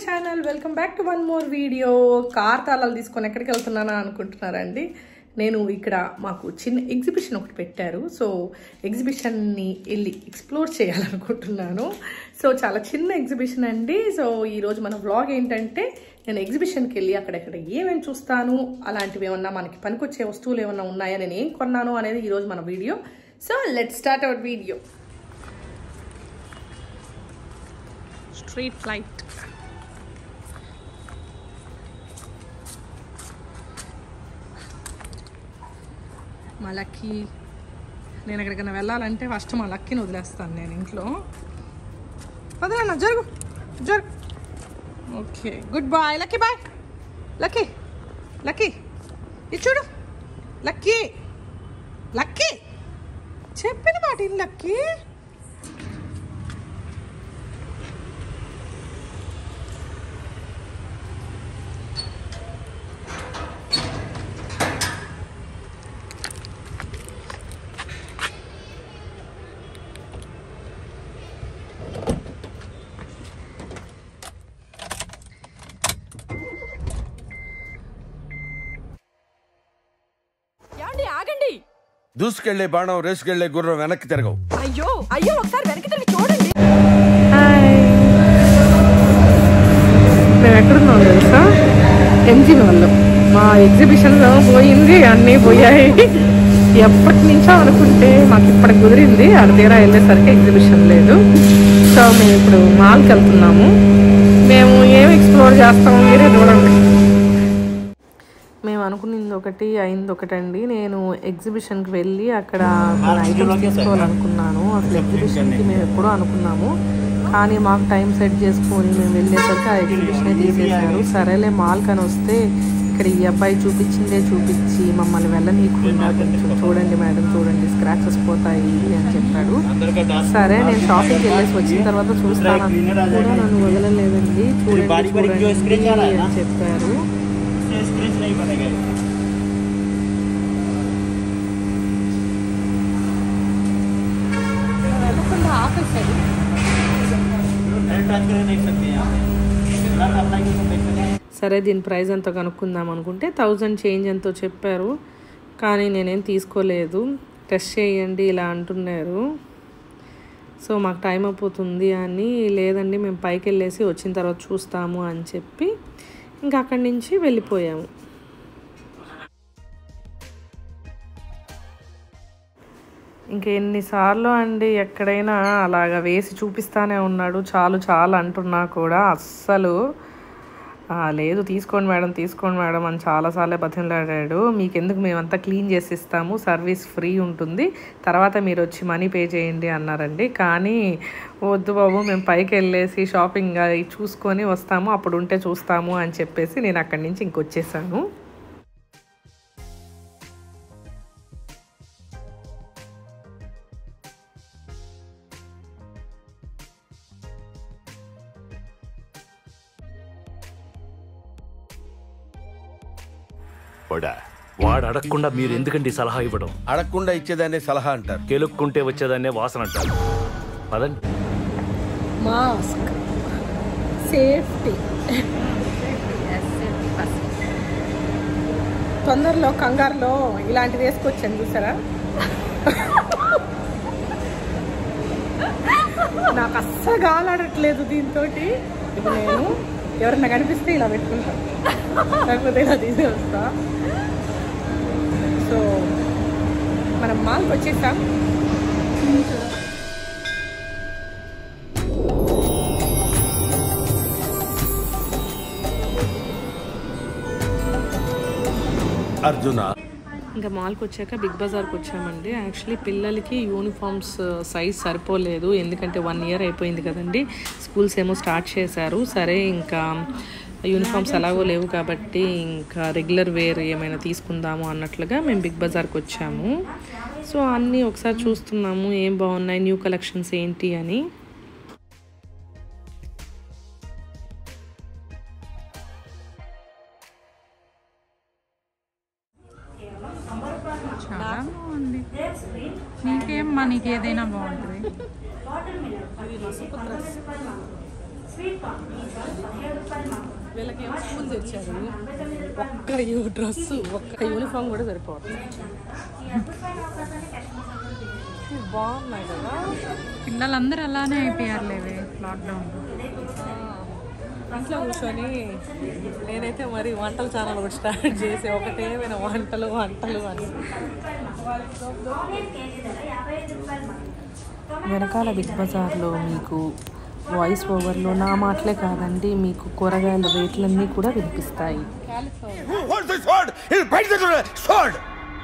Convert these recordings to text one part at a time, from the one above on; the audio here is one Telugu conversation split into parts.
Channel welcome back to one more video car తాళాలు తీసుకొని ఎక్కడికి వెళ్తున్నానా అనుకుంటున్నారండి నేను ఇక్కడ మాకు చిన్న ఎగ్జిబిషన్ ఒకటి పెట్టారు సో ఎగ్జిబిషన్ని వెళ్ళి ఎక్స్ప్లోర్ చేయాలనుకుంటున్నాను సో చాలా చిన్న ఎగ్జిబిషన్ అండి సో ఈరోజు మన వ్లాగ్ ఏంటంటే నేను ఎగ్జిబిషన్కి వెళ్ళి అక్కడెక్కడ ఏమేమి చూస్తాను అలాంటివి ఏమన్నా మనకి పనికొచ్చే వస్తువులు ఏమన్నా ఉన్నాయా నేను ఏం కొన్నాను అనేది ఈరోజు మన video so let start our video street flight మా లక్కీ నేను ఎక్కడికైనా వెళ్ళాలంటే ఫస్ట్ మా లక్కీని వదిలేస్తాను నేను ఇంట్లో వదిలేనా జరుగు జరుగు okay good boy Lucky boy Lucky Lucky ఇది చూడు లక్కీ లక్కీ చెప్పిన మాట ఇన్ లక్కీ యాండి ఆగండి దూసుకెళ్లే బాణం రేసుకెళ్లే గుర్రం వెనక్కి తిరగవు అయ్యో అయ్యో ఒకసారి వెనక్కి తిరిగి చూడండి మేము ఎక్కడున్నాం తెలుసా ఎంజీ వాళ్ళు మా ఎగ్జిబిషన్లో పోయింది అన్నీ పోయాయి ఎప్పటి నుంచో అనుకుంటే మాకు ఇప్పటికి కుదిరింది ఆడ తీరా వెళ్ళేసరికి ఎగ్జిబిషన్ లేదు సో మేము ఇప్పుడు మాల్కి వెళ్తున్నాము మేము ఏం ఎక్స్ప్లోర్ చేస్తాము మీరే చూడండి మేము అనుకున్నది ఒకటి అయింది ఒకటండి నేను ఎగ్జిబిషన్కి వెళ్ళి అక్కడ కొన్ని ఐటమ్స్ తీసుకోవాలనుకున్నాను అసలు ఎగ్జిబిషన్కి మేము ఎప్పుడూ అనుకున్నాము కానీ మాకు టైం సెట్ చేసుకొని మేము వెళ్ళేసరికి ఆ ఎగ్జిబిషనే తీసేశారు సరేలే మాల్ కని వస్తే ఇక్కడ ఈ అబ్బాయి చూపించిందే చూపించి మమ్మల్ని వెళ్ళనీయకుండా కొంచెం చూడండి మేడం చూడండి స్క్రాచెస్ పోతాయి అని చెప్పాడు సరే నేను షాపింగ్కి వెళ్ళేసి వచ్చిన తర్వాత చూస్తాను కూడా నన్ను వదలలేదండి చూడండి చూడండి అని చెప్పారు स्क्रीन नहीं बनेगा टच कर नहीं सकते यहाँ कलर अप्लाई करके देख सकते हैं సరే దీని ప్రైస్ ఎంతో కనుక్కుందాం అనుకుంటే థౌజండ్ చేంజ్ ఎంతో చెప్పారు కానీ నేనేం తీసుకోలేదు టెస్ట్ చేయండి ఇలా అంటున్నారు సో మాకు టైం అయిపోతుంది అని లేదండి మేము పైకి వెళ్ళేసి వచ్చిన తర్వాత చూస్తాము అని చెప్పి ఇంకా అక్కడి నుంచి వెళ్ళిపోయాము ఇంక ఎన్నిసార్లు అండి ఎక్కడైనా అలాగ వేసి చూపిస్తానే ఉన్నాడు చాలు చాలు అంటున్నా కూడా అస్సలు "ఆ, లేదు తీసుకోండి మేడం తీసుకోండి మేడం అని చాలాసార్లే బతిమలాడాడు మీకు ఎందుకు మేమంతా క్లీన్ చేసి ఇస్తాము సర్వీస్ ఫ్రీ ఉంటుంది తర్వాత మీరు వచ్చి మనీ పే చేయండి అన్నారండి కానీ వద్దు బాబు మేము పైకి వెళ్ళేసి షాపింగ్ అవి చూసుకొని వస్తాము అప్పుడు ఉంటే చూస్తాము అని చెప్పేసి నేను అక్కడి నుంచి ఇంకొచ్చేసాను వాడా వాడు అడగకుండా మీరు ఎందుకండి సలహా ఇవ్వడం అడగకుండా ఇచ్చేదాన్ని సలహా అంటారు కెలుక్కుంటే వచ్చేదాన్నే వాసన అంటారు పదండి మాస్క్ సేఫ్టీ తొందరలో కంగారులో ఇలాంటివి వేసుకొచ్చాను చూసారా నాకు అస్సలు గాలాడట్లేదు దీంతో ఇప్పుడు నేను ఎవరన్నా కనిపిస్తే ఇలా పెట్టుకుంటాను లేకపోతే ఇలా తీసి వస్తా సో మనం మాల్కి వచ్చేసాం అర్జున ఇంకా మాల్కి వచ్చాక బిగ్ బజార్కి వచ్చామండి యాక్చువల్లీ పిల్లలకి యూనిఫామ్స్ సైజ్ సరిపోలేదు ఎందుకంటే వన్ ఇయర్ అయిపోయింది కదండి స్కూల్స్ ఏమో స్టార్ట్ చేశారు సరే ఇంకా యూనిఫామ్స్ ఎలాగో లేవు కాబట్టి ఇంకా రెగ్యులర్ వేర్ ఏమైనా తీసుకుందాము అన్నట్లుగా మేము బిగ్ బజార్కి వచ్చాము సో అన్నీ ఒకసారి చూస్తున్నాము ఏం బాగున్నాయి న్యూ కలెక్షన్స్ ఏంటి అని చాలా బాగుంది నీకేమ్మా నీకు ఏదైనా బాగుంటుంది వీళ్ళకి ఏమో స్కూల్ తెచ్చారు ఒక్క యూ డ్రెస్ ఒక్క యూనిఫామ్ కూడా సరిపోతుంది ఇవి బాగున్నాయి కదా పిల్లలందరూ అలానే అయిపోయారు లేవే లాక్డౌన్ ఇంట్లో కూర్చొని నేనైతే మరి వంటల ఛానల్ కూడా స్టార్ట్ చేసి ఒకటేమైనా వంటలు వంటలు అని వెనకాల బిగ్ బజార్లో మీకు వాయిస్ ఓవర్లో నా మాటలే కాదండి మీకు కూరగాయల రేట్లన్నీ కూడా వినిపిస్తాయి What's the sword? ఇది బయట స్వర్డ్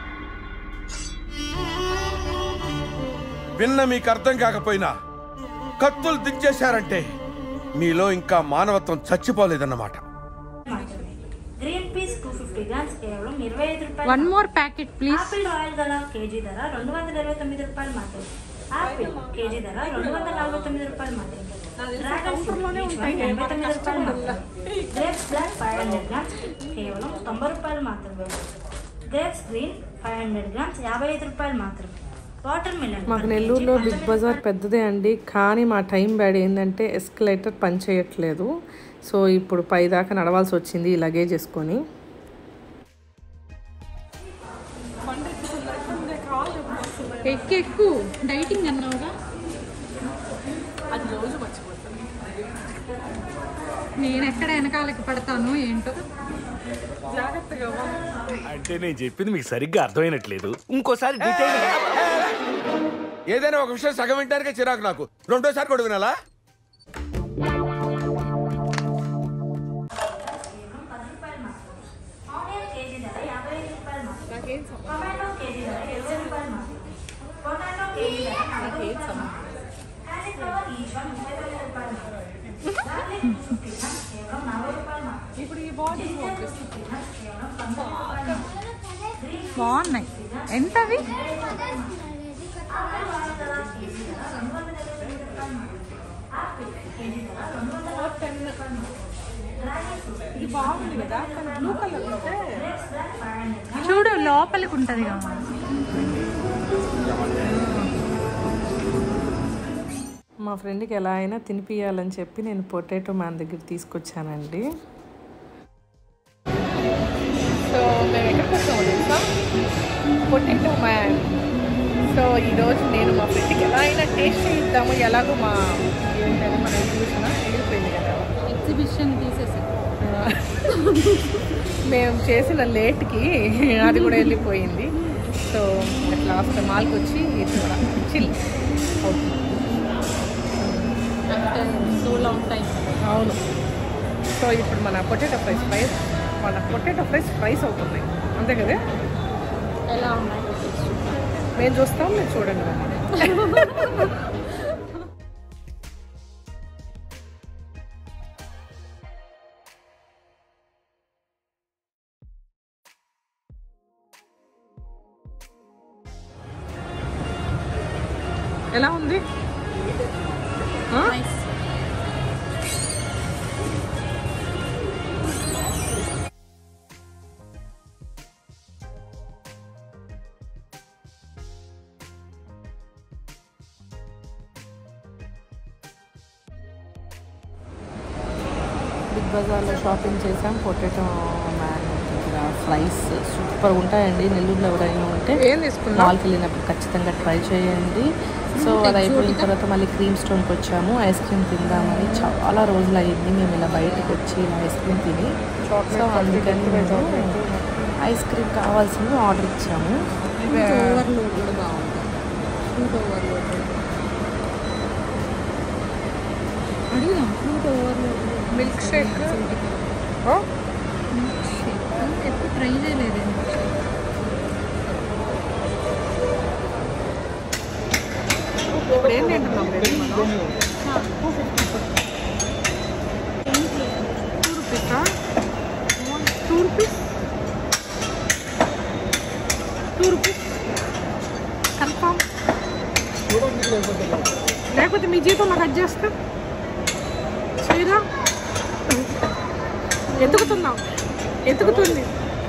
విన్న మీకు అర్థం కాకపోయినా కత్తులు దించేశారంటే మీలో ఇంకా మానవత్వం చచ్చిపోలేదన్నమాట green peace two fifty grams కేవలం ఇరవై ఐదు రూపాయలు one more packet please apple royal gala KG ధర రెండు వందల ఇరవై తొమ్మిది రూపాయలు మాత్రమే ఆపిల్ కేజీ ధర రెండు వందల నలభై తొమ్మిది రూపాయలు మాత్రమే డ్రాగన్ ఫ్రూట్ ఈచ్ వన్ ఎనభై తొమ్మిది రూపాయలు మాత్రమే grapes black five hundred grams కేవలం తొంభై రూపాయలు మాత్రమే grapes green five hundred grams యాభై ఐదు రూపాయలు మాత్రమే వాటర్ మిలన్ మాకు నెల్లూరులో బిగ్ బజార్ పెద్దదే అండి కానీ మా టైం బ్యాడ్ ఏంటంటే ఎస్కలేటర్ పనిచేయట్లేదు సో ఇప్పుడు పై దాకా నడవాల్సి వచ్చింది ఈ లగేజ్ వేసుకొని ఎక్కు ఎక్కు డైటింగ్ అన్నావుగా అది రోజు మర్చిపోతాను నేను ఎక్కడ వెనకాలకి పడతాను ఏంటో జాగ్రత్తగా అంటే నేను చెప్పింది మీకు సరిగ్గా అర్థమైనట్లేదు ఇంకోసారి డీటెయిల్ ఏదైనా ఒక విషయం సగం వింటానికే చిరాకు నాకు రెండోసారి కూడా వినాలా ఆనియన్ కేజీ ధర యాభై ఐదు రూపాయలు మాత్రమే టొమాటో కేజీ ధర ఇరవై రూపాయలు మాత్రమే పొటాటో కేజీ ధర నలభై రూపాయలు మాత్రమే కాలీఫ్లవర్ ఈచ్ వన్ ముప్పై తొమ్మిది రూపాయలు మాత్రమే గార్లిక్ టూ ఫిఫ్టీ గ్రామ్స్ కేవలం నలభై రూపాయలు మాత్రమే ఇప్పుడు ఈ body ginger two fifty grams కేవలం పంతొమ్మిది రూపాయలు మాత్రమే గ్రీన్ బాగున్నాయి ఎంతవి ఆపిల్ రాయల్ గల కేజీ ధర రెండు వందల ఇరవై తొమ్మిది రూపాయలు మాత్రమే ఆపిల్ కేజీ ధర రెండు వందల నలభై తొమ్మిది రూపాయలు మాత్రమే డ్రాగన్ ఫ్రూట్ ఇది బాగుంది కదా కానీ బ్లూ కలర్ ఉంటే గ్రేప్స్ బ్లాక్ ఫైవ్ హండ్రెడ్ చూడు లోపలికి ఉంటది కదా మా ఫ్రెండ్కి ఎలా అయినా తినిపియాలని చెప్పి నేను పొటాటో మ్యాన్ దగ్గర తీసుకొచ్చానండి సో మేము ఎక్కడికి వచ్చామో తెలుసా పొటాటో మ్యాన్ సో ఈరోజు నేను మా ఫ్రెండ్కి ఎలా అయినా టేస్ట్ ఇద్దాము ఎలాగో మా ఏంటంటే మన ఎగ్జిబిషన్ వెళ్ళిపోయింది కదా ఎగ్జిబిషన్ తీసేసి మేము చేసిన లేట్కి అది కూడా వెళ్ళిపోయింది సో అట్లా ఆఫ్టర్ మాల్కి వచ్చి ఇక్కడ చిల్ అవుతుంది సో లాంగ్ టైం అవును సో ఇప్పుడు మన పొటాటో ఫ్రైస్ ఫ్రైస్ మన పొటాటో ఫ్రైస్ ఫ్రైస్ అవుతున్నాయి అంతే కదా ఎలా ఉన్నాయి మేము చూస్తాం మీరు చూడండి మరి. ఎలా ఉంది ఆ? బిగ్ బజార్లో షాపింగ్ చేసాం పొటాటో మ్యాన్ దగ్గర ఫ్రైస్ సూపర్ ఉంటాయండి నెల్లూరులో ఎవరైనా ఉంటే ఏం తీసుకున్నావు? మాల్కి వెళ్ళినప్పుడు ఖచ్చితంగా ట్రై చేయండి సో అది అయిపోయిన తర్వాత మళ్ళీ క్రీమ్ స్టోన్కి వచ్చాము ఐస్ క్రీమ్ తిందామని చాలా రోజులు అయ్యింది మేము ఇలా బయటకు వచ్చి ఇలా ఐస్ క్రీమ్ తిని సో అందుకని మేము ఐస్ క్రీమ్ కావాల్సింది ఆర్డర్ ఇచ్చాము ఓవర్లోడ్ కూడా బాగుంటుంది ఫ్రూట్ ఓవర్లోడ్ అడుగుదాం ఫ్రూట్ ఓవర్లోడ్ మిల్క్ షేక్ ఎప్పుడు ట్రై చేయలేదు ఇప్పుడు ఏం తింటున్నాం బేబీ మనం టూ రూపీసా two rupees two rupees confirm లేకపోతే మీ జీతంలో కట్ చేస్తా చేయరా ఎతుకుతున్నాం ఎతుకుతుంది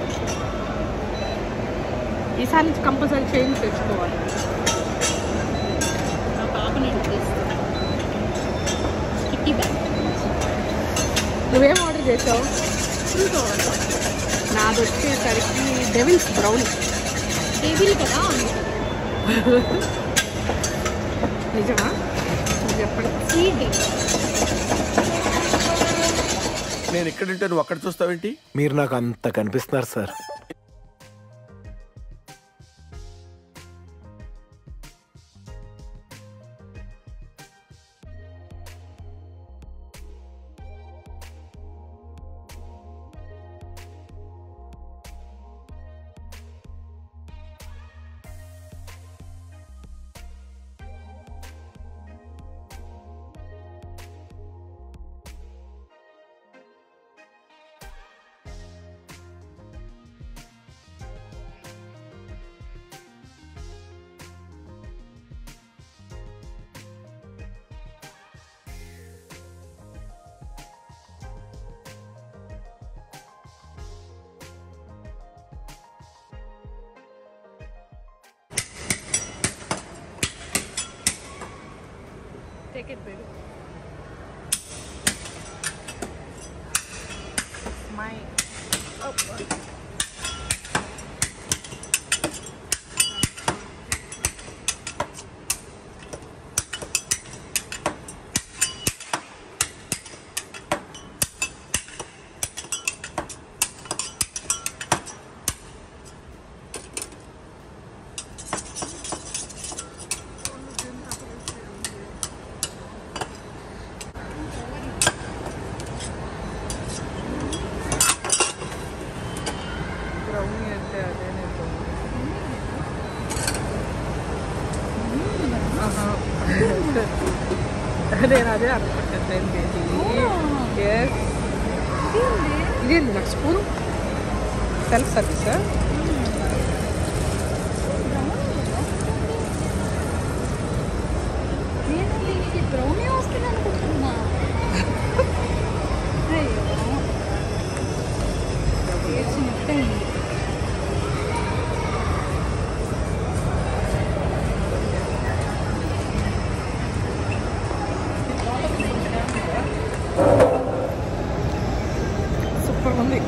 ఈసారి నుంచి కంపల్సరీ చేంజ్ తెచ్చుకోవాలి మా పాపని కిట్టి బ్యాగ్ నువ్వేం ఆర్డర్ చేసావు నాది వచ్చేసరికి డెవిల్స్ బ్రౌన్ టేబుల్ కదా నిజమా నువ్వు చెప్పండి సీడ్ నేను ఇక్కడుంటే నువ్వు అక్కడ చూస్తావేంటి మీరు నాకు అంత కనిపిస్తున్నారు sir Take it, baby. Mine. Oh, brownie అంటే అదే నేను నేను అదే అనుకుంటాను టెన్ కేజీ ఎస్ ఇదేంటి నాకు స్పూన్ సెల్ఫ్ సర్వీసా నేను దీనికి బ్రౌనీ వస్తుంది అనుకుంటున్నా అయ్యో ఏడ్చినట్టే ఉంది. సూపర్ ఉంది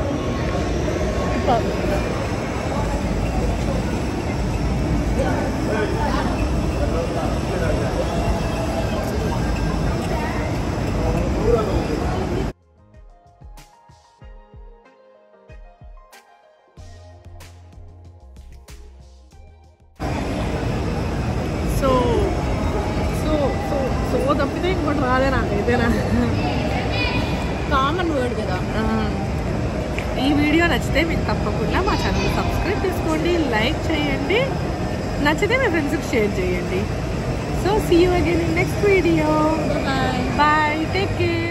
సో సో సో సో తప్పితే ఇంకోటి రాదే నాకు ఇదేనా కామన్ వర్డ్ కదా ఆ, ఈ వీడియో నచ్చితే మీకు తప్పకుండా మా ఛానల్ సబ్స్క్రైబ్ చేసుకోండి లైక్ చేయండి నచ్చితే మీ ఫ్రెండ్స్కి షేర్ చేయండి so see you again in next video bye bye take care